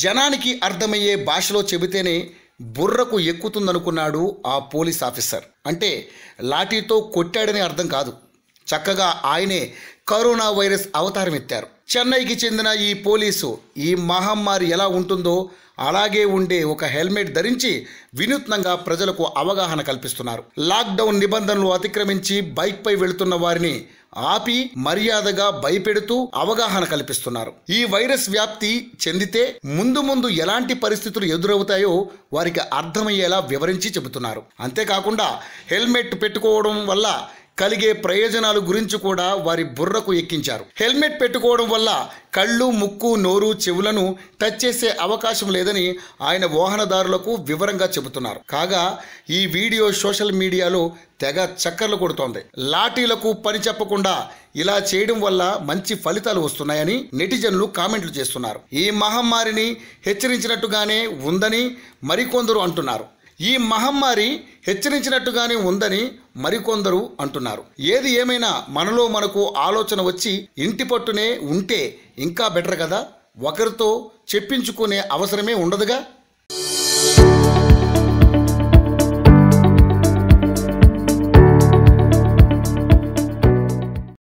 జనానికి అర్థమయ్యే భాషలో చెబితేనే బుర్రకు ఎక్కుతుందనుకున్నాడు ఆ పోలీస్ ఆఫీసర్ అంటే లాఠీతో కొట్టాడని అర్థం కాదు చక్కగా ఆయనే కరోనా వైరస్ అవతారం ఎత్తారు చెన్నైకి చెందిన ఈ పోలీసు ఈ మహమ్మారి ఎలా ఉంటుందో అలాగే ఉండే ఒక హెల్మెట్ ధరించి వినూత్నంగా ప్రజలకు అవగాహన కల్పిస్తున్నారు లాక్డౌన్ నిబంధనలు అతిక్రమించి బైక్పై వెళుతున్న వారిని ఆపి మర్యాదగా భయపెడుతూ అవగాహన కల్పిస్తున్నారు ఈ వైరస్ వ్యాప్తి చెందితే ముందు ముందు ఎలాంటి పరిస్థితులు ఎదురవుతాయో వారికి అర్థమయ్యేలా వివరించి చెబుతున్నారు అంతేకాకుండా హెల్మెట్ పెట్టుకోవడం వల్ల కలిగే ప్రయోజనాల గురించి కూడా వారి బుర్రకు ఎక్కించారు హెల్మెట్ పెట్టుకోవడం వల్ల కళ్ళు ముక్కు నోరు చెవులను టచ్ చేసే అవకాశం లేదని ఆయన వాహనదారులకు వివరంగా చెబుతున్నారు కాగా ఈ వీడియో సోషల్ మీడియాలో తెగ చక్కర్లు కొడుతోంది లాఠీలకు పని చెప్పకుండా ఇలా చేయడం వల్ల మంచి ఫలితాలు వస్తున్నాయని నెటిజన్లు కామెంట్లు చేస్తున్నారు ఈ మహమ్మారిని హెచ్చరించినట్టుగానే ఉందని మరికొందరు అంటున్నారు ఈ మహమ్మారి హెచ్చరించినట్టుగానే ఉందని మరికొందరు అంటున్నారు ఏది ఏమైనా మనలో మనకు ఆలోచన వచ్చి ఇంటి పట్టునే ఉంటే ఇంకా బెటర్ కదా ఒకరితో చెప్పించుకునే అవసరమే ఉండదుగా